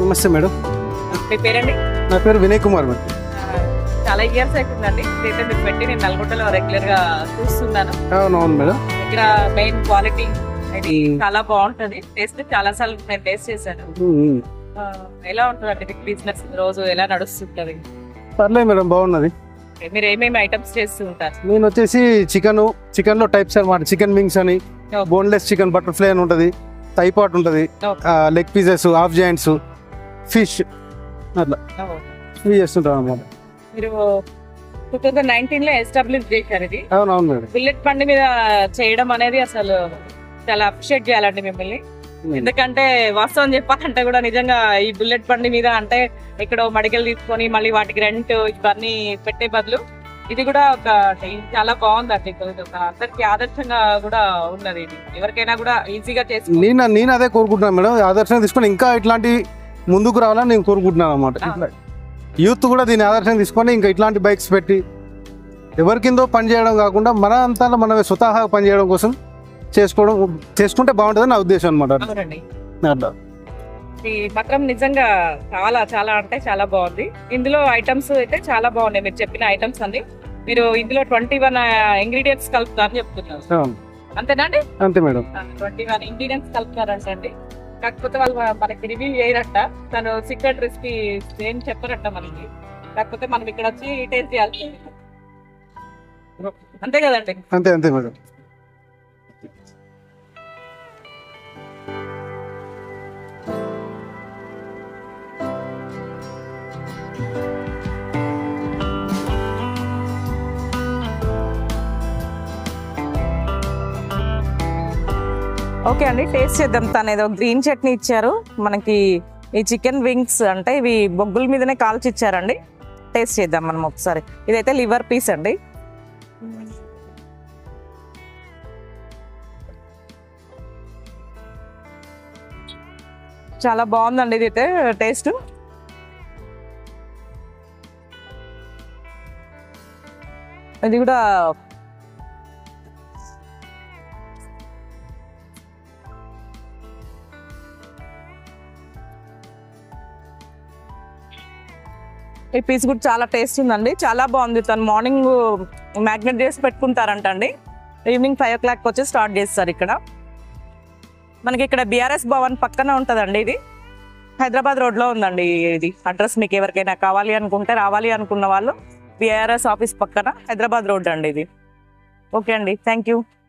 నమస్తే మేడం మీ పేరండి నా పేరు వినయ్ కుమార్ మేడం ఆ, చాలా ఇయర్స్ అవుతుందండి ఇదైతే మీరు పెట్టి నేను నల్గొండలో రెగ్యులర్ గా చూస్తున్నాను అవును అవును మేడం ఇక్కడ మెయిన్ క్వాలిటీ ఇది మ్మ్. చాలా బాగుంటది టేస్ట్ చాలా సార్లు నేను టేస్ట్ చేశాను ఉమ్, ఉమ్. ఆ, ఎలా ఉంటుందండి మీకు బిజినెస్ రోజు ఎలా నడుస్తుంటది పర్లేదు మేడం బాగున్నది మీరు ఏమేమి ఐటమ్స్ చేస్తూ ఉంటారు నేను వచ్చేసి చికెన్ చికెన్ లో టైప్స్ అనమాట చికెన్ వింగ్స్ అని Okay. బోన్లెస్ చికెన్ బటర్ఫ్లై అని ఉంటుంది టైపాట్ ఉంటుంది Okay. Leg pieces half joints fish అట్లా ఇవి చేస్తుంటాం అనమాట మీరు టూ థౌజండ్ నైన్టీన్ లో ఎస్టాబ్లిష్ చేశారు ఇది అవును అవును మేడం బుల్లెట్ బండి మీద చేయడం అనేది అసలు చాలా అప్రిషియేట్ చేయాలండి మిమ్మల్ని ఎందుకంటే వాస్తవం చెప్పాలంటే కూడా నిజంగా ఈ బుల్లెట్ బండి మీద అంటే ఎక్కడో మడికలు తీసుకొని మళ్ళీ వాటికి రెంట్ ఇవన్నీ పెట్టే బదులు ఇది కూడా ఒక ఇది చాలా బాగుందండి ఇది ఒక అందరికి ఆదర్శంగా కూడా ఉన్నది ఇది ఎవరికైనా కూడా ఈజీగా చేసి నేను నేను అదే కోరుకుంటున్నాను మేడం ఆదర్శంగా తీసుకొని ఇంకా ఇట్లాంటి ముందుకు రావాలని నేను కోరుకుంటున్నాను అనమాట యూత్ కూడా దీన్ని ఆదర్శంగా తీసుకొని ఇంకా ఇట్లాంటి బైక్స్ పెట్టి ఎవరికిందో పని చేయడం కాకుండా మన అంతా మనమే స్వతహాగా పని చేయడం కోసం చేసుకోవడం చేసుకుంటే బాగుంటుంది నా ఉద్దేశం అనమాట అవునండి అట్లా ఇది మాత్రం నిజంగా చాలా చాలా అంటే చాలా బాగుంది ఇందులో ఐటమ్స్ అయితే చాలా బాగున్నాయి మీరు చెప్పిన ఐటమ్స్ అన్ని మీరు ఇందులో ట్వంటీ వన్ ఇంగ్రీడియంట్స్ కలుపుతారని చెప్తున్నారు అవును. అంతేనండి అంతే మేడం ట్వంటీ వన్ ఇంగ్రీడియంట్స్ కలుపుతారంట అండి కాకపోతే వాళ్ళు మనకి రివ్యూ చేయరంట తను సీక్రెట్ రెసిపీ ఏం చెప్పరంట మనకి కాకపోతే మనం ఇక్కడ వచ్చి టేస్ట్ చేయాల్సి అంతే కదండి అంతే అంతే మేడం ఓకే అండి టేస్ట్ చేద్దాం తను ఏదో గ్రీన్ చట్నీ ఇచ్చారు మనకి ఈ చికెన్ వింగ్స్ అంటే ఇవి బొగ్గుల మీదనే కాల్చి ఇచ్చారండి టేస్ట్ చేద్దాం మనం ఒకసారి ఇదైతే లివర్ పీస్ అండి చాలా బాగుందండి ఇది అయితే టేస్ట్ ఇది కూడా ఈ పీస్ కూడా చాలా టేస్ట్ ఉందండి చాలా బాగుంది తను మార్నింగ్ మ్యాగ్నెట్ చేసి పెట్టుకుంటారంట అండి ఈవినింగ్ ఫైవ్ ఓ క్లాక్ వచ్చి స్టార్ట్ చేస్తారు ఇక్కడ మనకి ఇక్కడ బీఆర్ఎస్ భవన్ పక్కన ఉంటుందండి ఇది హైదరాబాద్ రోడ్లో ఉందండి ఇది అడ్రస్ మీకు ఎవరికైనా కావాలి అనుకుంటే రావాలి అనుకున్న వాళ్ళు బీఆర్ఎస్ ఆఫీస్ పక్కన హైదరాబాద్ రోడ్ అండి ఇది ఓకే అండి థ్యాంక్ యూ